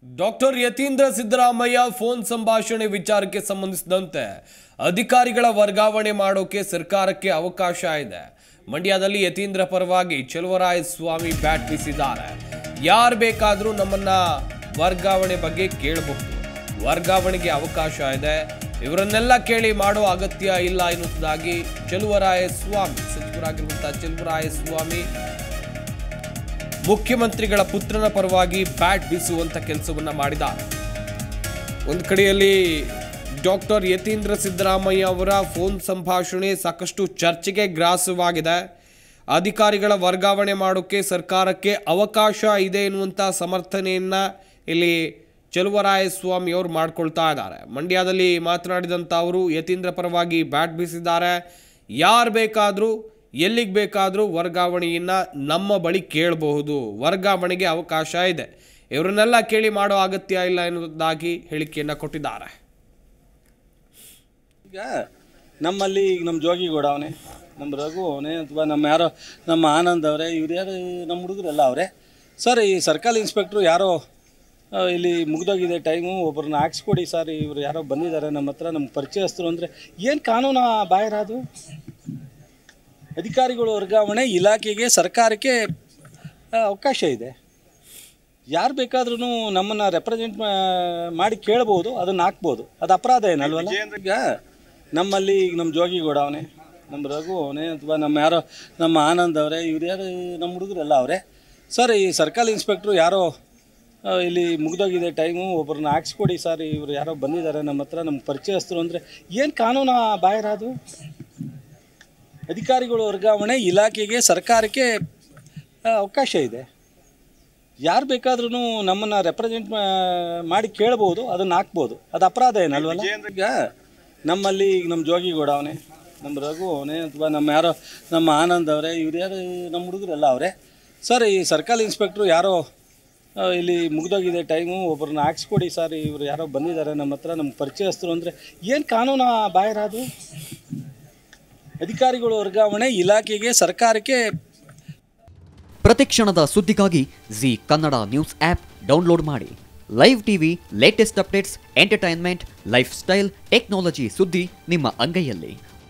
doctor Yathindra Siddaramaiah phone ಸಂಭಾಷಣೆ ವಿಚಾರಕ್ಕೆ ಸಂಬಂಧಿಸಿದಂತೆ ಅಧಿಕಾರಿಗಳ ವರ್ಗಾವಣೆ ಮಾಡೋಕೆ ಸರ್ಕಾರಕ್ಕೆ ಅವಕಾಶ ಇದೆ ಮಂಡ್ಯದಲ್ಲಿ ಯತೀಂದ್ರ ಪರವಾಗಿ ಚಲುವರಾಯ ಸ್ವಾಮಿ ಬ್ಯಾಟ್ ಬೀಸಿದ್ದಾರೆ ಯಾರು ಬೇಕಾದರೂ ನಮ್ಮನ್ನ ವರ್ಗಾವಣೆ ಬಗ್ಗೆ ಕೇಳಬಹುದು ವರ್ಗಾವಣೆಗೆ ಅವಕಾಶ ಇದೆ ಇವರನ್ನೆಲ್ಲ ಕೇಳಿ ಮಾಡೋ ಅಗತ್ಯ ಇಲ್ಲ ಎನ್ನುವುದಾಗಿ ಚಲುವರಾಯ ಸ್ವಾಮಿ ಸಚಿವರಾಗಿರುವಂತಹ ಚಲುವರಾಯ ಸ್ವಾಮಿ ಮುಖ್ಯಮಂತ್ರಿಗಳ ಪುತ್ರನ ಪರವಾಗಿ ಬ್ಯಾಟ್ ಬೀಸುವಂತ ಕೆಲಸವನ್ನ ಮಾಡಿದ್ದಾರೆ ಒಂದು ಕಡೆಯಲ್ಲಿ ಡಾಕ್ಟರ್ ಯತೀಂದ್ರ ಸಿದ್ದರಾಮಯ್ಯ ಅವರ ಫೋನ್ ಸಂಭಾಷಣೆ ಸಾಕಷ್ಟು ಚರ್ಚೆಗೆ ಗ್ರಾಸವಾಗಿದೆ ಅಧಿಕಾರಿಗಳ ವರ್ಗಾವಣೆ ಮಾಡೋಕ್ಕೆ ಸರ್ಕಾರಕ್ಕೆ ಅವಕಾಶ ಇದೆ ಎನ್ನುವಂಥ ಸಮರ್ಥನೆಯನ್ನ ಇಲ್ಲಿ ಚಲುವರಾಯ ಸ್ವಾಮಿ ಅವರು ಮಾಡ್ಕೊಳ್ತಾ ಇದ್ದಾರೆ ಮಂಡ್ಯದಲ್ಲಿ ಮಾತನಾಡಿದಂಥ ಅವರು ಯತೀಂದ್ರ ಪರವಾಗಿ ಬ್ಯಾಟ್ ಬೀಸಿದ್ದಾರೆ ಯಾರು ಬೇಕಾದರೂ ಎಲ್ಲಿಗೆ ಬೇಕಾದರೂ ವರ್ಗಾವಣೆಯನ್ನು ನಮ್ಮ ಬಳಿ ಕೇಳಬಹುದು ವರ್ಗಾವಣೆಗೆ ಅವಕಾಶ ಇದೆ ಇವರನ್ನೆಲ್ಲ ಕೇಳಿ ಮಾಡೋ ಅಗತ್ಯ ಇಲ್ಲ ಎನ್ನುವುದಾಗಿ ಹೇಳಿಕೆಯನ್ನು ಕೊಟ್ಟಿದ್ದಾರೆ ಈಗ ನಮ್ಮಲ್ಲಿ ಈಗ ನಮ್ಮ ಜೋಗಿಗೌಡ ಅವನೇ ನಮ್ಮ ರಘು ಅವನೇ ಅಥವಾ ನಮ್ಮ ಯಾರೋ ನಮ್ಮ ಆನಂದ್ ಅವರೇ ಇವ್ರು ಯಾರು ನಮ್ಮ ಹುಡುಗರೆಲ್ಲ ಅವರೇ ಸರ್ ಈ ಸರ್ಕಲ್ ಇನ್ಸ್ಪೆಕ್ಟ್ರು ಯಾರೋ ಆ, ಇಲ್ಲಿ ಮುಗ್ದೋಗಿದೆ ಟೈಮು ಒಬ್ಬರನ್ನ ಹಾಕ್ಸ್ಕೊಡಿ ಸರ್ ಇವ್ರು ಯಾರೋ ಬಂದಿದ್ದಾರೆ ನಮ್ಮ ಹತ್ರ ನಮ್ಗೆ ಪರಿಚಯಸ್ಥರು ಅಂದರೆ ಏನು ಕಾನೂನು ಬಾಹಿರದು ಅಧಿಕಾರಿಗಳು ವರ್ಗಾವಣೆ ಇಲಾಖೆಗೆ ಸರ್ಕಾರಕ್ಕೆ ಆ, ಅವಕಾಶ ಇದೆ ಯಾರು ಬೇಕಾದ್ರೂ ನಮ್ಮನ್ನು ರೆಪ್ರೆಸೆಂಟ್ ಮಾಡಿ ಕೇಳ್ಬೋದು ಅದನ್ನು ಹಾಕ್ಬೋದು ಅದು ಅಪರಾಧ ಏನಲ್ವಲ್ಲ ಈಗ ನಮ್ಮಲ್ಲಿ ಈಗ ನಮ್ಮ ಜೋಗಿಗೌಡ ಅವನೇ ನಮ್ಮ ರಘು ಅವನೇ ಅಥವಾ ನಮ್ಮ ಯಾರೋ ನಮ್ಮ ಆನಂದ್ ಅವರೇ ಇವ್ರು ಯಾರು ನಮ್ಮ ಹುಡುಗರೆಲ್ಲ ಅವರೇ ಸರ್ ಈ ಸರ್ಕಲ್ ಇನ್ಸ್ಪೆಕ್ಟ್ರು ಯಾರೋ ಆ, ಇಲ್ಲಿ ಮುಗ್ದೋಗಿದೆ ಟೈಮು ಒಬ್ಬರನ್ನ ಹಾಕ್ಸ್ಕೊಡಿ ಸರ್ ಇವ್ರು ಯಾರೋ ಬಂದಿದ್ದಾರೆ ನಮ್ಮ ಹತ್ರ ನಮ್ಗೆ ಪರಿಚಯಸ್ಥರು ಅಂದರೆ ಏನು ಕಾನೂನು ಬಾಹಿರದು ಅಧಿಕಾರಿಗಳು ವರ್ಗಾವಣೆ ಇಲಾಖೆಗೆ ಸರ್ಕಾರಕ್ಕೆ ಆ, ಅವಕಾಶ ಇದೆ ಯಾರು ಬೇಕಾದ್ರೂ ನಮ್ಮನ್ನು ರೆಪ್ರೆಸೆಂಟ್ ಮಾಡಿ ಕೇಳ್ಬೋದು ಅದನ್ನು ಹಾಕ್ಬೋದು ಅದು ಅಪರಾಧ ಏನಲ್ವಲ್ಲ ಈಗ ನಮ್ಮಲ್ಲಿ ಈಗ ನಮ್ಮ ಜೋಗಿಗೌಡ ಅವನೇ ನಮ್ಮ ರಘು ಅವನೇ ಅಥವಾ ನಮ್ಮ ಯಾರೋ ನಮ್ಮ ಆನಂದ್ ಅವರೇ ಇವ್ರು ಯಾರು ನಮ್ಮ ಹುಡುಗರೆಲ್ಲ ಅವರೇ ಸರ್ ಈ ಸರ್ಕಲ್ ಇನ್ಸ್ಪೆಕ್ಟ್ರು ಯಾರೋ ಆ, ಇಲ್ಲಿ ಮುಗ್ದೋಗಿದೆ ಟೈಮು ಒಬ್ಬರನ್ನ ಹಾಕ್ಸ್ಕೊಡಿ ಸರ್ ಇವ್ರು ಯಾರೋ ಬಂದಿದ್ದಾರೆ ನಮ್ಮ ಹತ್ರ ನಮ್ಗೆ ಪರಿಚಯಸ್ಥರು ಅಂದರೆ ಏನು ಕಾನೂನು ಬಾಹಿರದು ಅಧಿಕಾರಿಗಳು ವರ್ಗಾವಣೆ ಇಲಾಖೆಗೆ ಸರ್ಕಾರಕ್ಕೆ ಪ್ರತಿಕ್ಷಣದ ಸುದ್ದಿಗಾಗಿ Zee Kannada news app download ಮಾಡಿ live TV latest updates entertainment lifestyle technology ಸುದ್ದಿ ನಿಮ್ಮ ಅಂಗೈಯಲ್ಲಿ